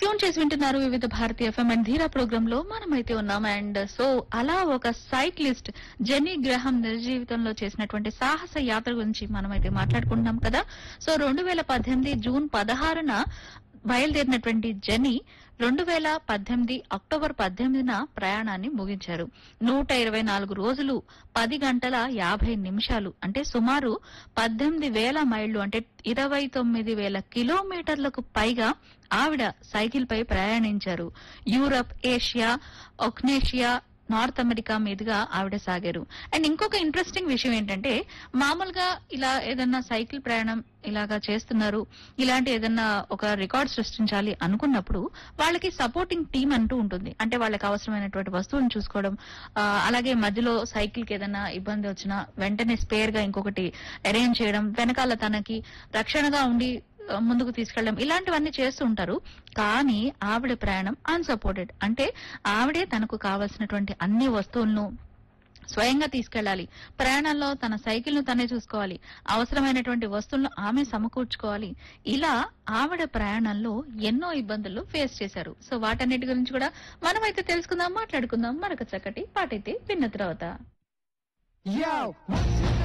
tune చేసి వింటున్నారు వివిధ భారతీయ ఎఫ్ఎం అండ్ ధీరా ప్రోగ్రామ్ లో మనమైతే ఉన్నాం అండ్ సో అలా ఒక సైక్లిస్ట్ జెనీ గ్రహం నిజ జీవితంలో చేసినటువంటి సాహస యాత్ర గురించి మనమైతే మాట్లాడుకుంటున్నాం కదా సో రెండు వేల పద్దెనిమిది జూన్ పదహారున బయలుదేరినటువంటి జెనీ రెండు వేల పద్దెనిమిది అక్టోబర్ పద్దెనిమిదిన ప్రయాణాన్ని ముగించారు నూట ఇరవై నాలుగు రోజులు పది గంటల యాభై నిమిషాలు అంటే సుమారు పద్దెనిమిది వేల మైళ్లు అంటే ఇరవై తొమ్మిది వేల కిలోమీటర్లకు పైగా ఆవిడ సైకిల్ పై ప్రయాణించారు యూరప్ ఏషియా ఒక్నేషియా నార్త్ అమెరికా మీదుగా ఆవిడ సాగారు అండ్ ఇంకొక ఇంట్రెస్టింగ్ విషయం ఏంటంటే మామూలుగా ఇలా ఏదన్నా సైకిల్ ప్రయాణం ఇలాగా చేస్తున్నారు ఇలాంటి ఏదన్నా ఒక రికార్డ్ సృష్టించాలి అనుకున్నప్పుడు వాళ్ళకి సపోర్టింగ్ టీం అంటూ ఉంటుంది అంటే వాళ్ళకి అవసరమైనటువంటి వస్తువులను చూసుకోవడం ఆ, అలాగే మధ్యలో సైకిల్ కి ఏదైనా ఇబ్బంది వచ్చినా వెంటనే స్పేర్ గా ఇంకొకటి అరేంజ్ చేయడం వెనకాల తనకి రక్షణగా ఉండి ఆ, ముందుకు తీసుకెళ్ళడం ఇలాంటివన్నీ చేస్తూ ఉంటారు కానీ ఆవిడ ప్రయాణం అన్సపోర్టెడ్ అంటే ఆవిడే తనకు కావలసినటువంటి అన్ని వస్తువులను స్వయంగా తీసుకెళ్లాలి ప్రయాణంలో తన సైకిల్ ను తనే చూసుకోవాలి అవసరమైనటువంటి వస్తువులను ఆమె సమకూర్చుకోవాలి ఇలా ఆవిడ ప్రయాణంలో ఎన్నో ఇబ్బందులు ఫేస్ చేశారు సో వాటన్నిటి గురించి కూడా మనమైతే తెలుసుకుందాం మాట్లాడుకుందాం మరొక చక్కటి పాటైతే విన్న తర్వాత Yo,